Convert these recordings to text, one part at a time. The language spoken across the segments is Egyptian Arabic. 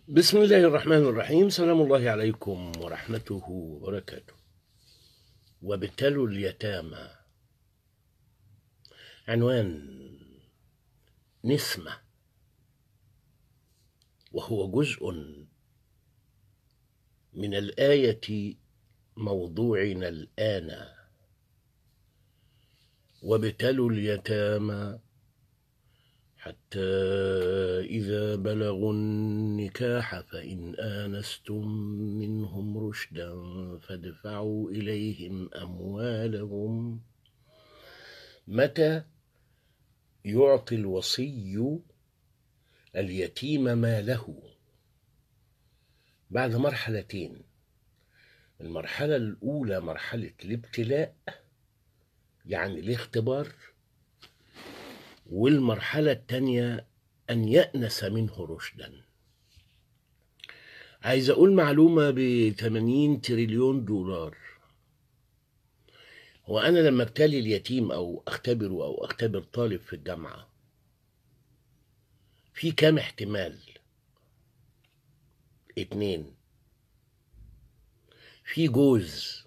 بسم الله الرحمن الرحيم سلام الله عليكم ورحمته وبركاته وابتلوا اليتامى عنوان نسمة وهو جزء من الآية موضوعنا الآن وابتلوا اليتامى حتى إذا بلغوا النكاح فإن آنستم منهم رشدا فادفعوا إليهم أموالهم متى يعطي الوصي اليتيم ماله بعد مرحلتين المرحلة الأولى مرحلة الابتلاء يعني الاختبار والمرحلة التانية أن يأنس منه رشدا عايز أقول معلومة ب 80 تريليون دولار هو أنا لما ابتلي اليتيم أو أختبره أو أختبر طالب في الجامعة في كام احتمال اتنين في جوز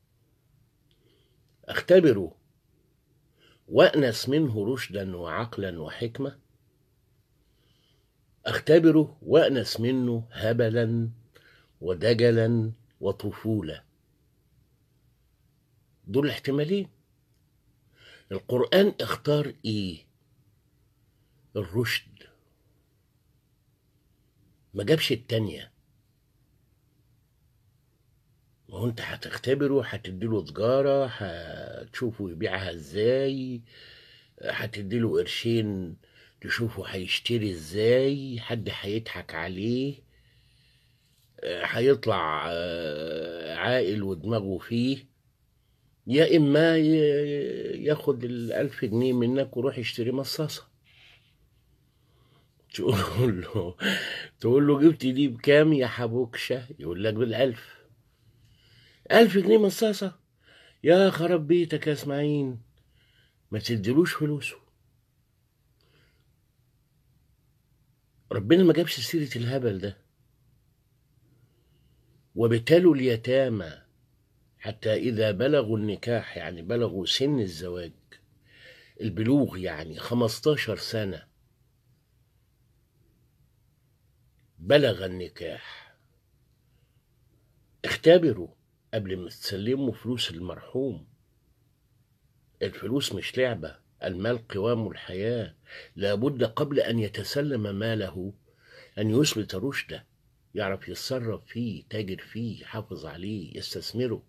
اختبره وأنس منه رشدا وعقلا وحكمة أختبره وأنس منه هبلا ودجلا وطفولة دول احتمالين القرآن اختار ايه الرشد ما جابش التانية ما هو انت هتختبره هتديله سجارة هتشوفه يبيعها ازاي هتديله قرشين تشوفه هيشتري ازاي حد هيضحك عليه هيطلع عاقل ودماغه فيه يا اما ياخد الالف جنيه منك ويروح يشتري مصاصة تقول له تقول له جبت دي بكام يا حبوكشة يقول لك بالالف ألف جنيه مصاصة يا خرب بيتك يا اسماعيل ما تديلوش فلوسه ربنا ما جابش سيرة الهبل ده وابتلوا اليتامى حتى إذا بلغوا النكاح يعني بلغوا سن الزواج البلوغ يعني خمستاشر سنة بلغ النكاح اختبروا قبل ما تسلموا فلوس المرحوم الفلوس مش لعبة المال قوام الحياة لابد قبل أن يتسلم ماله أن يثبت رشده يعرف يتصرف فيه تاجر فيه يحافظ عليه يستثمره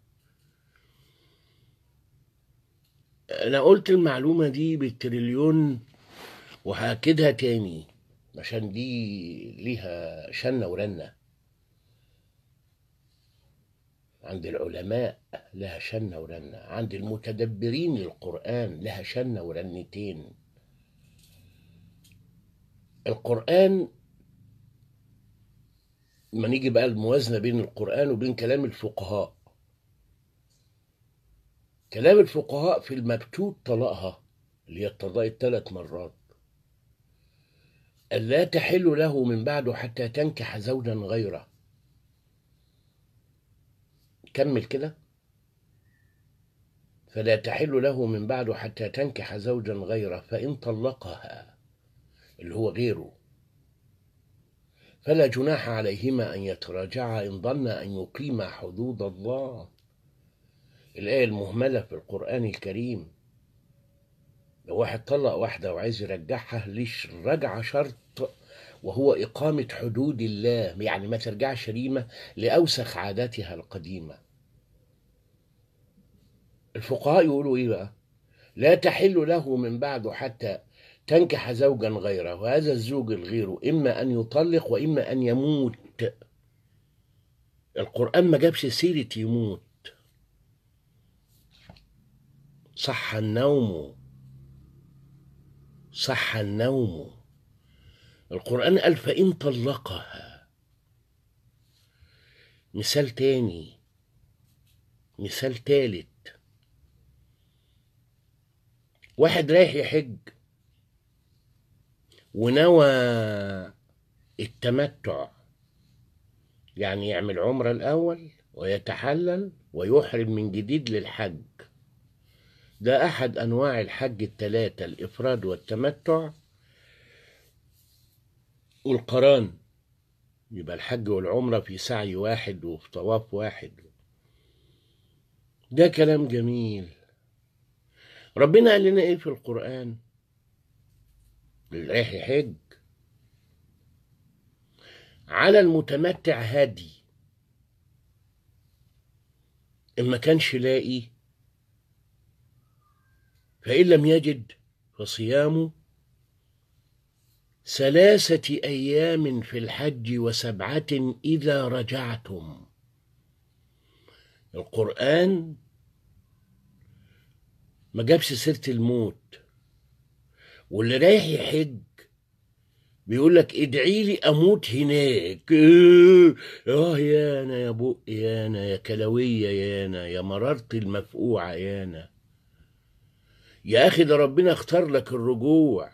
أنا قلت المعلومة دي بالتريليون وهأكدها تاني عشان دي ليها شنة ورنة عند العلماء لها شنة ورنة عند المتدبرين للقرآن لها شنة ورنتين القرآن ما نيجي بقى الموازنة بين القرآن وبين كلام الفقهاء كلام الفقهاء في المبتوت طلاقها اللي هي الطلاق الثلاث مرات ألا تحل له من بعده حتى تنكح زوجا غيره كمل كده فلا تحل له من بعده حتى تنكح زوجا غيره فإن طلقها اللي هو غيره فلا جناح عليهما أن يتراجعا إن ظن أن يقيما حدود الله الآية المهملة في القرآن الكريم لو واحد طلق واحدة وعايز يرجعها ليش الرجعة شرط وهو إقامة حدود الله يعني ما ترجعش ريمة لأوسخ عاداتها القديمة الفقهاء يقولوا إيه بقى لا تحل له من بعده حتى تنكح زوجا غيره وهذا الزوج الغير إما أن يطلق وإما أن يموت القرآن ما جابش سيرة يموت صح النوم صح النوم القرآن قال فإن طلقها مثال تاني مثال تالت واحد رايح يحج ونوى التمتع يعني يعمل عمرة الأول ويتحلل ويحرم من جديد للحج ده أحد أنواع الحج الثلاثة الإفراد والتمتع والقران يبقى الحج والعمرة في سعي واحد وفي طواف واحد ده كلام جميل ربنا قال لنا ايه في القرآن اللي رايح يحج على المتمتع هادي إن ما كانش لاقي فإن لم يجد فصيام ثلاثة أيام في الحج وسبعة إذا رجعتم القرآن ما جابش سيرة الموت واللي رايح يحج بيقول لك ادعي لي اموت هناك اه يا انا يا بق يا انا يا كلويه يا انا يا مرارتي المفقوعه يا انا يا اخي ده ربنا اختار لك الرجوع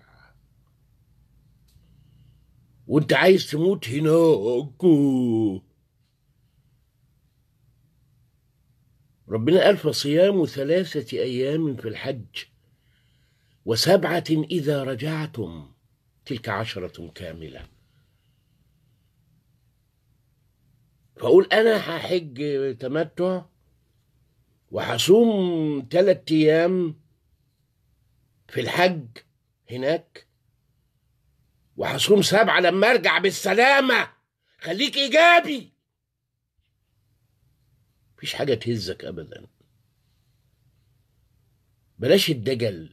وانت عايز تموت هناك ربنا قال فصيام ثلاثة أيام في الحج وسبعة إذا رجعتم تلك عشرة كاملة فأقول أنا هحج تمتع وهصوم ثلاثة أيام في الحج هناك وهصوم سبعة لما أرجع بالسلامة خليك إيجابي مفيش حاجة تهزك أبدا بلاش الدجل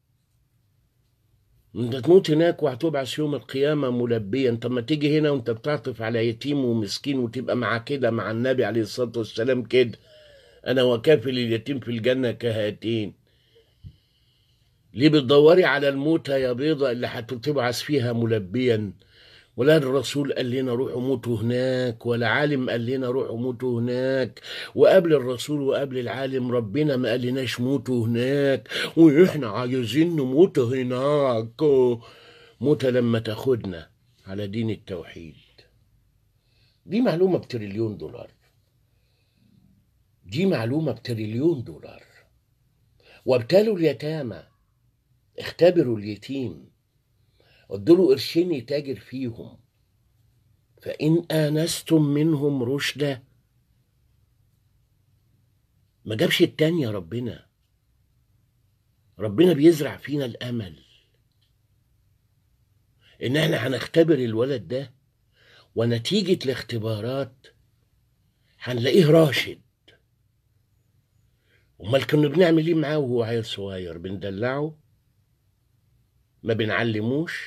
انت تموت هناك وهتبعث يوم القيامة ملبيا طب ما تيجي هنا وانت بتعطف على يتيم ومسكين وتبقى مع كده مع النبي عليه الصلاة والسلام كده أنا وكافل اليتيم في الجنة كهاتين ليه بتدوري على الموتى يا بيضة اللي هتبعث فيها ملبيا ولا الرسول قال لنا روحوا موتوا هناك ولا عالم قال لنا روحوا موتوا هناك وقبل الرسول وقبل العالم ربنا ما قالناش موتوا هناك واحنا عايزين نموت هناك موتى لما تاخدنا على دين التوحيد دي معلومة بتريليون دولار دي معلومة بتريليون دولار وابتلوا اليتامى اختبروا اليتيم ادوا قرشين يتاجر فيهم فإن آنستم منهم رشدا ما جابش التانية ربنا ربنا بيزرع فينا الأمل إن احنا هنختبر الولد ده ونتيجة الاختبارات هنلاقيه راشد امال كنا بنعمل ايه معاه وهو عيل صغير بندلعه ما بنعلموش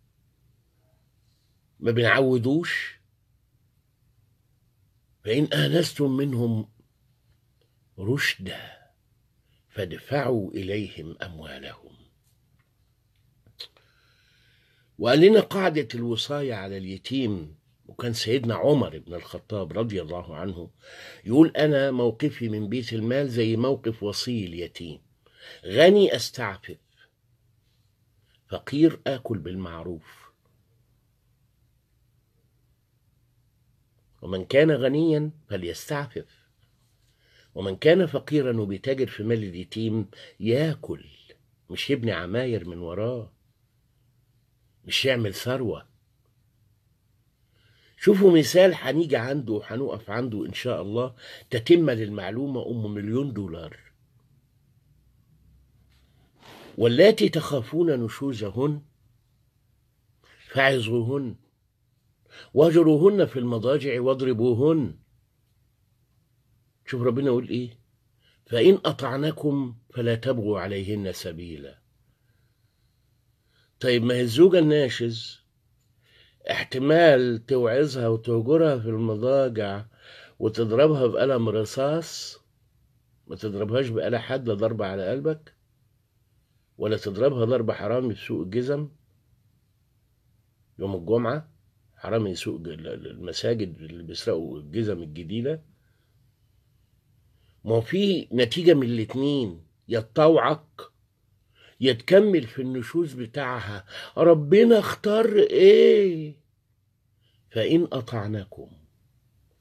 ما بنعودوش فإن آنستم منهم رشدا فادفعوا إليهم أموالهم وقال لنا قاعدة الوصاية على اليتيم وكان سيدنا عمر بن الخطاب رضي الله عنه يقول أنا موقفي من بيت المال زي موقف وصي اليتيم غني أستعفف فقير آكل بالمعروف ومن كان غنيا فليستعفف ومن كان فقيرا وبيتاجر في مال اليتيم ياكل مش يبني عماير من وراه مش يعمل ثروة شوفوا مثال هنيجي عنده وهنقف عنده إن شاء الله تتمة للمعلومة أم مليون دولار واللاتي تخافون نشوزهن فعظوهن واهجروهن في المضاجع واضربوهن شوف ربنا يقول ايه فإن أطعنكم فلا تبغوا عليهن سبيلا طيب ما هي الزوجة الناشز احتمال توعظها وتهجرها في المضاجع وتضربها بقلم رصاص ما تضربهاش بآلة حادة ضربة على قلبك ولا تضربها ضربة حرامي في سوق الجزم يوم الجمعة حرامي سوق المساجد اللي بيسرقوا الجزم الجديدة ما في نتيجة من الاتنين يا تطوعك يا تكمل في النشوز بتاعها ربنا اختار ايه فإن أطعناكم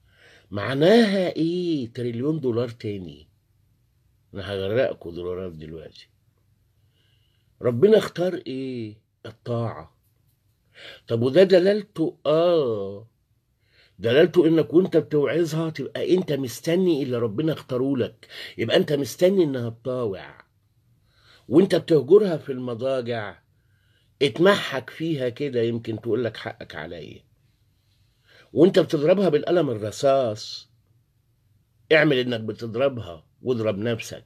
معناها ايه تريليون دولار تاني انا هغرقكم دولارات دلوقتي ربنا اختار ايه الطاعة طب وده دلالته اه دلالته انك وانت بتوعظها تبقى انت مستني اللي ربنا اختاره لك يبقى انت مستني انها تطاوع وانت بتهجرها في المضاجع اتمحك فيها كده يمكن تقول لك حقك عليا وانت بتضربها بالقلم الرصاص اعمل انك بتضربها واضرب نفسك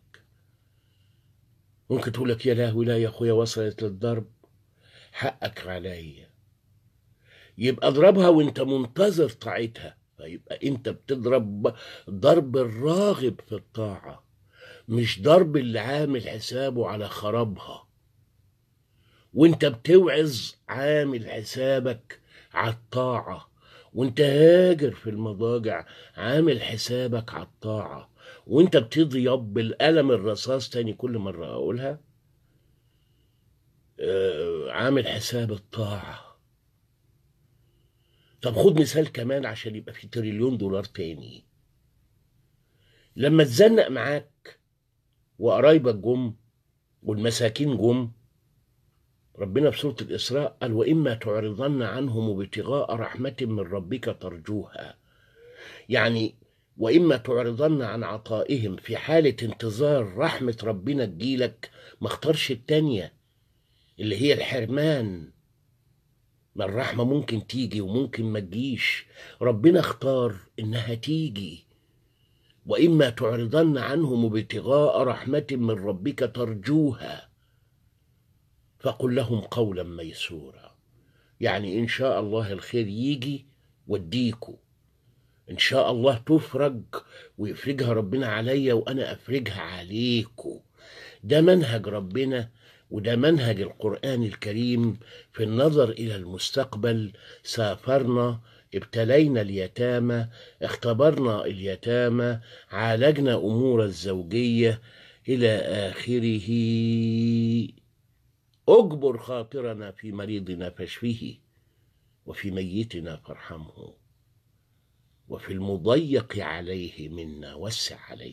ممكن تقول لك يا لهوي لا يا اخويا وصلت للضرب حقك عليا يبقى اضربها وانت منتظر طاعتها فيبقى انت بتضرب ضرب الراغب في الطاعه مش ضرب اللي عامل حسابه على خرابها وانت بتوعظ عامل حسابك على الطاعه وانت هاجر في المضاجع عامل حسابك على الطاعه وانت بتضيب بالقلم الرصاص تاني كل مره اقولها آه، عامل حساب الطاعه طب خد مثال كمان عشان يبقى في تريليون دولار تاني لما تزنق معاك وقرايبك جم والمساكين جم ربنا في سورة الإسراء قال وإما تعرضن عنهم ابتغاء رحمة من ربك ترجوها يعني وإما تعرضن عن عطائهم في حالة انتظار رحمة ربنا تجيلك ما اختارش التانية اللي هي الحرمان ما الرحمة ممكن تيجي وممكن ما تجيش ربنا اختار إنها تيجي وإما تعرضن عنهم ابتغاء رحمة من ربك ترجوها فقل لهم قولا ميسورا يعني إن شاء الله الخير يجي وديكوا إن شاء الله تفرج ويفرجها ربنا عليا وأنا أفرجها عليكوا ده منهج ربنا وده منهج القرآن الكريم في النظر إلى المستقبل سافرنا ابتلينا اليتامى اختبرنا اليتامى عالجنا أمور الزوجية إلى آخره اجبر خاطرنا في مريضنا فاشفه وفي ميتنا فارحمه وفي المضيق عليه منا وسع عليه